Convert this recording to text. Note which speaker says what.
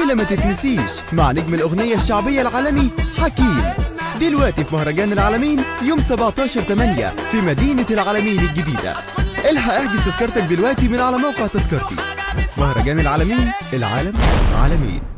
Speaker 1: بطولة ما تتنسيش مع نجم الأغنية الشعبية العالمي حكيم دلوقتي في مهرجان العالمين يوم 17 8 في مدينة العالمين الجديدة الحق احجز تذكرتك دلوقتي من على موقع تذكرتي مهرجان العالمين العالم عالمين